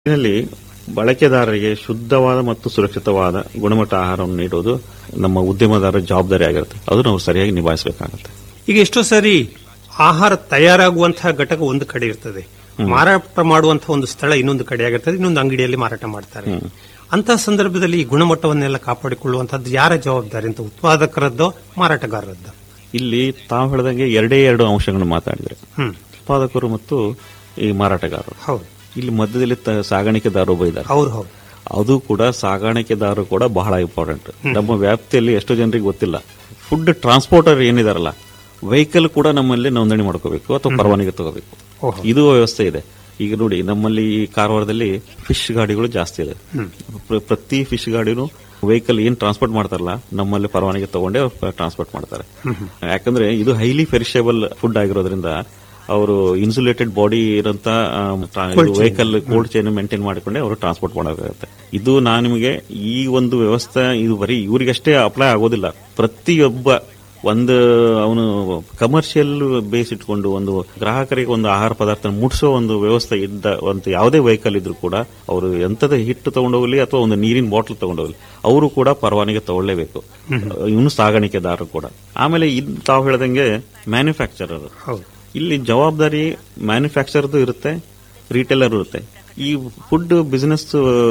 ಇದರಲ್ಲಿ ಬಳಕೆದಾರರಿಗೆ ಶುದ್ಧವಾದ ಮತ್ತು ಸುರಕ್ಷಿತವಾದ ಗುಣಮಟ್ಟ ಆಹಾರವನ್ನು ನೀಡುವುದು ನಮ್ಮ ಉದ್ಯಮದಾರರ ಜವಾಬ್ದಾರಿ ಆಗಿರುತ್ತೆ ಅದು ನಾವು ಸರಿಯಾಗಿ ನಿಭಾಯಿಸಬೇಕಾಗುತ್ತೆ ಈಗ ಎಷ್ಟೋ ಸಾರಿ ಆಹಾರ ತಯಾರಾಗುವಂತಹ ಘಟಕ ಒಂದು ಕಡೆ ಇರ್ತದೆ ಮಾರಾಟ ಮಾಡುವಂತಹ ಒಂದು ಸ್ಥಳ ಇನ್ನೊಂದು ಕಡೆ ಆಗಿರ್ತದೆ ಇನ್ನೊಂದು ಅಂಗಡಿಯಲ್ಲಿ ಮಾರಾಟ ಮಾಡ್ತಾರೆ ಅಂತಹ ಸಂದರ್ಭದಲ್ಲಿ ಈ ಗುಣಮಟ್ಟವನ್ನೆಲ್ಲ ಕಾಪಾಡಿಕೊಳ್ಳುವಂತದ್ದು ಯಾರ ಜವಾಬ್ದಾರಿ ಅಂತ ಉತ್ಪಾದಕರದ್ದೋ ಮಾರಾಟಗಾರರದ್ದೋ ಇಲ್ಲಿ ತಾವು ಹೇಳಿದಂಗೆ ಎರಡೇ ಎರಡು ಅಂಶಗಳನ್ನು ಮಾತಾಡಿದ್ರೆ ಹ್ಮ್ ಉತ್ಪಾದಕರು ಮತ್ತು ಈ ಮಾರಾಟಗಾರರು ಹೌದು ಇಲ್ಲಿ ಮಧ್ಯದಲ್ಲಿ ತ- ಸಾಗಾಣಿಕೆದಾರರು ಒಬ್ಬ ಇದ್ದಾರೆ ಹೌದು ಹೌದು ಅದು ಕೂಡ ಸಾಗಾಣಿಕೆದಾರರು ಕೂಡ ಬಹಳ ಇಂಪಾರ್ಟೆಂಟ್ ನಮ್ಮ ವ್ಯಾಪ್ತಿಯಲ್ಲಿ ಎಷ್ಟೋ ಜನರಿಗೆ ಗೊತ್ತಿಲ್ಲ ಫುಡ್ ಟ್ರಾನ್ಸ್ಪೋರ್ಟರ್ ಏನಿದಾರಲ್ಲ ವೆಹಿಕಲ್ ಕೂಡ ನಮ್ಮಲ್ಲಿ ನೋಂದಣಿ ಮಾಡ್ಕೋಬೇಕು ಅಥವಾ ಪರವಾನಗಿ ತಗೋಬೇಕು ಓಹೋ. ಇದು ವ್ಯವಸ್ಥೆ ಇದೆ ಈಗ ನೋಡಿ ನಮ್ಮಲ್ಲಿ ಈ ಕಾರವಾರದಲ್ಲಿ ಫಿಶ್ ಗಾಡಿಗಳು ಜಾಸ್ತಿ ಇದೆ ಪ್ರ- ಪ್ರತಿ ಫಿಶ್ ಗಾಡಿನೂ ವೆಹಿಕಲ್ ಏನ್ ಟ್ರಾನ್ಸ್ಪೋರ್ಟ್ ಮಾಡ್ತಾರಲ್ಲ ನಮ್ಮಲ್ಲಿ ಪರವಾನಗಿ ತಗೊಂಡೇ ಟ್ರಾನ್ಸ್ಪೋರ್ಟ್ ಮಾಡ್ತಾರೆ ಯಾಕಂದ್ರೆ ಇದು ಹೈಲಿ ಪೆರಿಷೇಬಲ್ ಫುಡ್ ಆಗಿರೋದ್ರಿಂದ ಅವರು ಇನ್ಸುಲೇಟೆಡ್ ಬಾಡಿ ಇರೋಂತ ವೆಹಿಕಲ್ ಕೋಲ್ಡ್ ಚೈನ್ ಮೇಂಟೈನ್ ಮಾಡಿಕೊಂಡೆ ಅವರು ಟ್ರಾನ್ಸ್ಪೋರ್ಟ್ ಮಾಡಬೇಕಾಗುತ್ತೆ ಇದು ನಾನು ನಿಮಗೆ ಈ ಒಂದು ವ್ಯವಸ್ಥೆ ಇದು ಬರೀ ಇವರಿಗಷ್ಟೇ ಅಪ್ಲೈ ಆಗೋದಿಲ್ಲ ಪ್ರತಿಯೊಬ್ಬ ಒಂದು ಅವನು ಕಮರ್ಷಿಯಲ್ ಬೇಸ್ ಇಟ್ಕೊಂಡು ಒಂದು ಗ್ರಾಹಕರಿಗೆ ಒಂದು ಆಹಾರ ಪದಾರ್ಥ ಮುಟ್ಸೋ ಒಂದು ವ್ಯವಸ್ಥೆ ಇದ್ದ ಒಂದು ಯಾವುದೇ ವೆಹಿಕಲ್ ಇದ್ರೂ ಕೂಡ ಅವರು ಎಂತದ ಹಿಟ್ಟು ತಗೊಂಡೋಗ್ಲಿ ಅಥವಾ ಒಂದು ನೀರಿನ ಬಾಟ್ಲ್ ತಗೊಂಡೋಗ್ಲಿ ಅವರು ಕೂಡ ಪರವಾನಗಿ ತಗೊಳ್ಳೇಬೇಕು ಇವನು ಸಾಗಾಣಿಕೆದಾರರು ಕೂಡ ಆಮೇಲೆ ಇದ್ ತಾವು ಹೇಳ್ದಂಗೆ ಮ್ಯಾನುಫ್ಯಾಕ್ಚರರ್ ಹೌದು ಇಲ್ಲಿ ಜವಾಬ್ದಾರಿ ಮ್ಯಾನುಫ್ಯಾಕ್ಚರ್ದು ಇರುತ್ತೆ ರಿಟೇಲರ್ ಇರುತ್ತೆ ಈ ಫುಡ್ ಬಿಸಿನೆಸ್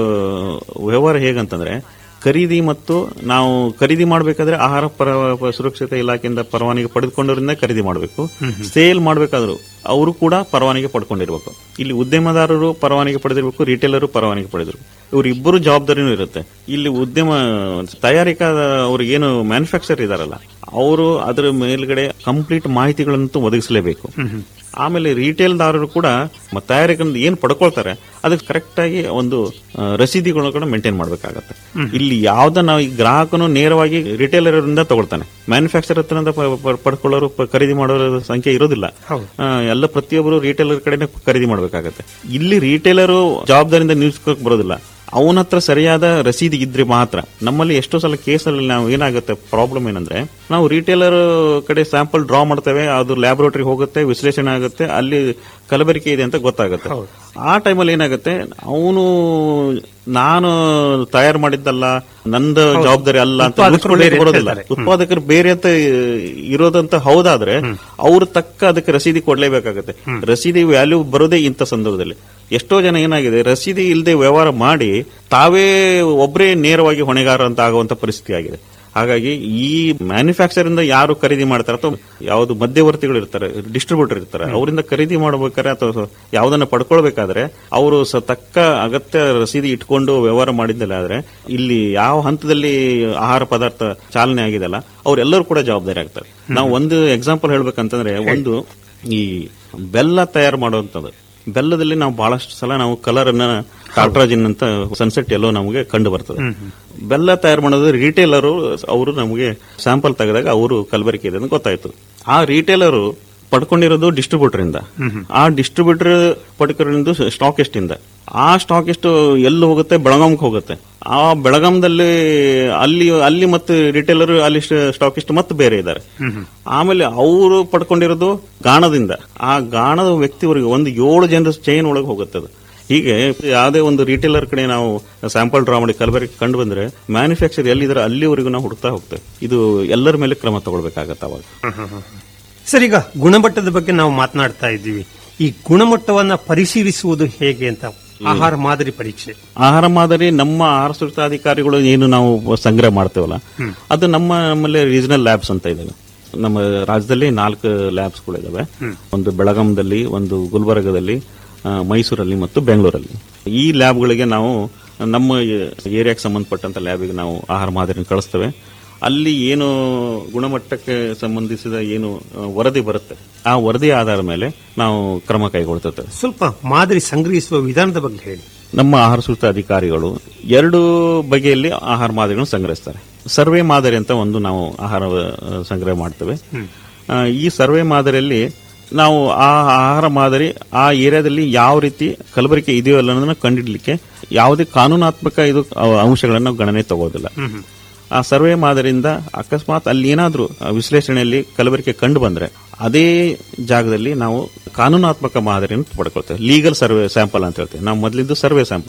ವ್ಯವಹಾರ ಹೇಗಂತಂದ್ರೆ ಖರೀದಿ ಮತ್ತು ನಾವು ಖರೀದಿ ಮಾಡಬೇಕಾದ್ರೆ ಆಹಾರ ಪರ ಸುರಕ್ಷತೆ ಇಲಾಖೆಯಿಂದ ಪರವಾನಗಿ ಪಡೆದುಕೊಂಡವರಿಂದ ಖರೀದಿ ಮಾಡಬೇಕು ಸೇಲ್ ಮಾಡಬೇಕಾದ್ರು ಅವರು ಕೂಡ ಪರವಾನಗಿ ಪಡ್ಕೊಂಡಿರ್ಬೇಕು ಇಲ್ಲಿ ಉದ್ಯಮದಾರರು ಪರವಾನಗಿ ಪಡೆದಿರಬೇಕು ರಿಟೇಲರು ಪರವಾನಗಿ ಪಡೆದಿರಬೇಕು ಇವರಿಬ್ಬರು ಜವಾಬ್ದಾರಿನೂ ಇರುತ್ತೆ ಇಲ್ಲಿ ಉದ್ಯಮ ತಯಾರಿಕಾ ಅವ್ರಿಗೇನು ಮ್ಯಾನುಫ್ಯಾಕ್ಚರ್ ಇದಾರಲ್ಲ ಅವರು ಅದರ ಮೇಲ್ಗಡೆ ಕಂಪ್ಲೀಟ್ ಮಾಹಿತಿಗಳಂತೂ ಒದಗಿಸಲೇಬೇಕು ಆಮೇಲೆ ರಿಟೇಲ್ದಾರರು ಕೂಡ ಮ- ತಯಾರಕರಿಂದ ಏನ್ ಪಡ್ಕೊಳ್ತಾರೆ ಅದಕ್ಕೆ ಕರೆಕ್ಟ್ ಆಗಿ ಒಂದು ಆ, ರಸೀದಿಗಳನ್ನು ಕೂಡ ಮೇಂಟೈನ್ ಮಾಡಬೇಕಾಗತ್ತೆ ಇಲ್ಲಿ ಯಾವ್ದ ನಾವು ಈ ಗ್ರಾಹಕನು ನೇರವಾಗಿ ರಿಟೇಲರ್ ಇಂದ ತಗೊಳ್ತಾನೆ ಮ್ಯಾನುಫ್ಯಾಕ್ಚರ್ ಹತ್ರ ಪಡ್ಕೊಳ್ಳೋರು ಪ- ಖರೀದಿ ಮಾಡೋರ ಸಂಖ್ಯೆ ಇರೋದಿಲ್ಲ ಹೌದು. ಆ, ಎಲ್ಲ ಪ್ರತಿಯೊಬ್ಬರು ರಿಟೇಲರ್ ಕಡೆನೆ ಖರೀದಿ ಮಾಡಬೇಕಾಗತ್ತೆ ಇಲ್ಲಿ ರಿಟೇಲರು ಜವಾಬ್ದಾರಿಯಿಂದ ನಿಲ್ಸ್ಕೊಕ್ ಬರೋದಿಲ್ಲ ಅವನ ಹತ್ರ ಸರಿಯಾದ ರಸೀದಿ ಇದ್ರೆ ಮಾತ್ರ ನಮ್ಮಲ್ಲಿ ಎಷ್ಟೋ ಸಲ ಕೇಸಲ್ಲಿ ನಾವು ಏನಾಗುತ್ತೆ ಪ್ರಾಬ್ಲಮ್ ಏನಂದ್ರೆ ನಾವು ರಿಟೇಲರ್ ಕಡೆ ಸ್ಯಾಂಪಲ್ ಡ್ರಾ ಮಾಡ್ತೇವೆ ಅದು ಲ್ಯಾಬೊರೇಟರಿ ಹೋಗುತ್ತೆ ವಿಶ್ಲೇಷಣೆ ಆಗುತ್ತೆ ಅಲ್ಲಿ ಕಲಬೆರಿಕೆ ಇದೆ ಅಂತ ಗೊತ್ತಾಗುತ್ತೆ ಆ ಟೈಮಲ್ಲಿ ಏನಾಗುತ್ತೆ ಅವನು ನಾನು ತಯಾರು ಮಾಡಿದ್ದಲ್ಲ ನಂದು ಜವಾಬ್ದಾರಿ ಅಲ್ಲ ಅಂತ ಉತ್ಪಾದಕರು ಉಳಿಸ್ಕೊಳ್ಳಿಕ್ಕೆ ಬೇರೆ ಅಂತ ಬರೋದಿಲ್ಲ ಹೇಳ್ತಾರೆ. ಉತ್ಪಾದಕರು ಬೇರೆ ಅಂತ ಇರೋದಂತ ಹೌದಾದ್ರೆ ಅವ್ರು ತಕ್ಕ ಅದಕ್ಕೆ ರಸೀದಿ ಕೊಡ್ಲೇಬೇಕಾಗತ್ತೆ ರಸೀದಿ ವ್ಯಾಲ್ಯೂ ಬರೋದೇ ಇಂಥ ಸಂದರ್ಭದಲ್ಲಿ ಎಷ್ಟೋ ಜನ ಏನಾಗಿದೆ ರಸೀದಿ ಇಲ್ಲದೆ ವ್ಯವಹಾರ ಮಾಡಿ ತಾವೇ ಒಬ್ಬರೇ ನೇರವಾಗಿ ಹೊಣೆಗಾರ ಅಂತ ಆಗುವಂತ ಪರಿಸ್ಥಿತಿ ಆಗಿದೆ ಹಾಗಾಗಿ ಈ ಮ್ಯಾನುಫ್ಯಾಕ್ಚರ್ ಇಂದ ಯಾರು ಖರೀದಿ ಮಾಡ್ತಾರೆ ಅಥವಾ ಯಾವುದು ಮಧ್ಯವರ್ತಿಗಳು ಇರ್ತಾರೆ ಡಿಸ್ಟ್ರಿಬ್ಯೂಟರ್ ಇರ್ತಾರೆ ಅವರಿಂದ ಖರೀದಿ ಮಾಡಬೇಕಾದ್ರೆ ಅಥವಾ ಯಾವುದನ್ನ ಪಡ್ಕೊಳ್ಬೇಕಾದ್ರೆ ಅವರು ಸ ತಕ್ಕ ಅಗತ್ಯ ರಸೀದಿ ಇಟ್ಕೊಂಡು ವ್ಯವಹಾರ ಮಾಡಿದ್ದಲ್ಲ ಆದ್ರೆ ಇಲ್ಲಿ ಯಾವ ಹಂತದಲ್ಲಿ ಆಹಾರ ಪದಾರ್ಥ ಚಾಲನೆ ಆಗಿದೆಲ್ಲ ಅವರೆಲ್ಲರೂ ಕೂಡ ಜವಾಬ್ದಾರಿ ಆಗ್ತಾರೆ ನಾವು ಒಂದು ಎಕ್ಸಾಂಪಲ್ ಹೇಳ್ಬೇಕಂತಂದ್ರೆ ಒಂದು ಈ ಬೆಲ್ಲ ತಯಾರು ಮಾಡುವಂಥದ್ದು ಬೆಲ್ಲದಲ್ಲಿ ನಾವು ಬಹಳಷ್ಟು ಸಲ ನಾವು ಕಲರ್ ಅನ್ನ ಟಾಟ್ರಾಜಿನ್ ಅಂತ ಸನ್ಸೆಟ್ ಎಲ್ಲೋ ನಮಗೆ ಕಂಡು ಬರ್ತದೆ ಬೆಲ್ಲ ತಯಾರು ಮಾಡೋದು ರಿಟೇಲರು ಅವರು ನಮಗೆ ಸ್ಯಾಂಪಲ್ ತೆಗೆದಾಗ ಅವರು ಕಲಬೆರಕೆ ಇದೆ ಅಂತ ಗೊತ್ತಾಯ್ತು ಆ ರಿಟೇಲರು ಪಡ್ಕೊಂಡಿರೋದು ಡಿಸ್ಟ್ರಿಬ್ಯೂಟರ್ ಇಂದ ಆ ಡಿಸ್ಟ್ರಿಬ್ಯೂಟರ್ ಪಡ್ಕೊಂಡಿರೋದು ಸ್ಟಾಕಿಸ್ಟ್ ಇಂದ ಆ ಸ್ಟಾಕಿಸ್ಟ್ ಎಲ್ಲಿ ಹೋಗುತ್ತೆ ಬೆಳಗಾಂಗೆ ಹೋಗುತ್ತೆ ಆ ಬೆಳಗಾಂದಲ್ಲಿ ಅಲ್ಲಿ ಅಲ್ಲಿ ಮತ್ತೆ ರಿಟೇಲರ್ ಅಲ್ಲಿ ಸ್ಟಾಕಿಸ್ಟ್ ಮತ್ತೆ ಬೇರೆ ಇದ್ದಾರೆ ಆಮೇಲೆ ಅವರು ಪಡ್ಕೊಂಡಿರೋದು ಗಾಣದಿಂದ ಆ ಗಾಣದ ವ್ಯಕ್ತಿವರೆಗೆ ಒಂದು ಏಳು ಜನರ ಚೈನ್ ಒಳಗೆ ಹೋಗುತ್ತೆ ಅದು ಹೀಗೆ ಯಾವುದೇ ಒಂದು ರಿಟೇಲರ್ ಕಡೆ ನಾವು ಸ್ಯಾಂಪಲ್ ಡ್ರಾ ಮಾಡಿ ಕಲಬೆರಕೆ ಕಂಡು ಬಂದ್ರೆ ಮ್ಯಾನುಫ್ಯಾಕ್ಚರ್ ಎಲ್ಲಿದ್ದಾರೆ ಅಲ್ಲಿವರೆಗೂ ನಾವು ಹುಡುಕ್ತಾ ಹೋಗ್ತೇವೆ ಇದು ಎಲ್ಲರ ಮೇಲೆ ಕ್ರಮ ತಗೊಳ್ಬೇಕಾಗತ್ತೆ ಅವಾಗ ಸರ್ ಈಗ ಗುಣಮಟ್ಟದ ಬಗ್ಗೆ ನಾವು ಮಾತನಾಡ್ತಾ ಇದ್ದೀವಿ ಈ ಗುಣಮಟ್ಟವನ್ನ ಪರಿಶೀಲಿಸುವುದು ಹೇಗೆ ಅಂತ ಆಹಾರ ಮಾದರಿ ಪರೀಕ್ಷೆ ಆಹಾರ ಮಾದರಿ ನಮ್ಮ ಆಹಾರ ಸುರಕ್ಷತಾ ಅಧಿಕಾರಿಗಳು ಏನು ನಾವು ಸಂಗ್ರಹ ಮಾಡ್ತೇವಲ್ಲ ಅದು ನಮ್ಮ ನಮ್ಮಲ್ಲಿ ರೀಜನಲ್ ಲ್ಯಾಬ್ಸ್ ಅಂತ ಇದಾವೆ ನಮ್ಮ ರಾಜ್ಯದಲ್ಲಿ ನಾಲ್ಕು ಲ್ಯಾಬ್ಸ್ಗಳು ಇದಾವೆ ಒಂದು ಬೆಳಗಾಂದಲ್ಲಿ ಒಂದು ಗುಲ್ಬರ್ಗದಲ್ಲಿ ಆ, ಮೈಸೂರಲ್ಲಿ ಮತ್ತು ಬೆಂಗಳೂರಲ್ಲಿ ಈ ಲ್ಯಾಬ್ಗಳಿಗೆ ನಾವು ನಮ್ಮ ಏರಿಯಾಕ್ಕೆ ಸಂಬಂಧಪಟ್ಟಂತ ಲ್ಯಾಬಿಗೆ ನಾವು ಆಹಾರ ಮಾದರಿನ ಕಳಿಸ್ತೇವೆ ಅಲ್ಲಿ ಏನು ಗುಣಮಟ್ಟಕ್ಕೆ ಸಂಬಂಧಿಸಿದ ಏನು ಆ, ವರದಿ ಬರುತ್ತೆ ಆ ವರದಿ ಆಧಾರದ ಮೇಲೆ ನಾವು ಕ್ರಮ ಕೈಗೊಳ್ತೇವೆ ಸ್ವಲ್ಪ ಮಾದರಿ ಸಂಗ್ರಹಿಸುವ ವಿಧಾನದ ಬಗ್ಗೆ ಹೇಳಿ ನಮ್ಮ ಆಹಾರ ಸುರಕ್ಷತಾ ಅಧಿಕಾರಿಗಳು ಎರಡು ಬಗೆಯಲ್ಲಿ ಆಹಾರ ಮಾದರಿಗಳನ್ನು ಸಂಗ್ರಹಿಸ್ತಾರೆ ಸರ್ವೆ ಮಾದರಿ ಅಂತ ಒಂದು ನಾವು ಆಹಾರ ಆ, ಸಂಗ್ರಹ ಮಾಡ್ತೇವೆ ಆ, ಈ ಸರ್ವೆ ಮಾದರಿಯಲ್ಲಿ ನಾವು ಆ ಆಹಾರ ಮಾದರಿ ಆ ಏರಿಯಾದಲ್ಲಿ ಯಾವ ರೀತಿ ಕಲಬೆರಕೆ ಇದೆಯೋ ಅಲ್ಲ ಅನ್ನೋದನ್ನ ಕಂಡಿಡ್ಲಿಕ್ಕೆ ಯಾವುದೇ ಕಾನೂನಾತ್ಮಕ ಇದು ಅ- ಅಂಶಗಳನ್ನು ಗಣನೆ ತಗೋದಿಲ್ಲ ಆ ಸರ್ವೆ ಮಾದರಿಯಿಂದ ಅಕಸ್ಮಾತ್ ಅಲ್ಲಿ ಏನಾದ್ರೂ ಆ ವಿಶ್ಲೇಷಣೆಯಲ್ಲಿ ಕಲಬೆರಕೆ ಕಂಡು ಬಂದ್ರೆ ಅದೇ ಜಾಗದಲ್ಲಿ ನಾವು ಕಾನೂನಾತ್ಮಕ ಮಾದರಿಯನ್ನು ಪಡ್ಕೊಳ್ತೇವೆ ಲೀಗಲ್ ಸರ್ವೆ ಸ್ಯಾಂಪಲ್ ಅಂತ ಹೇಳ್ತೇವೆ ನಾವು ಮೊದಲಿದ್ದು ಸರ್ವೆ ಸ್ಯಾಂಪಲ್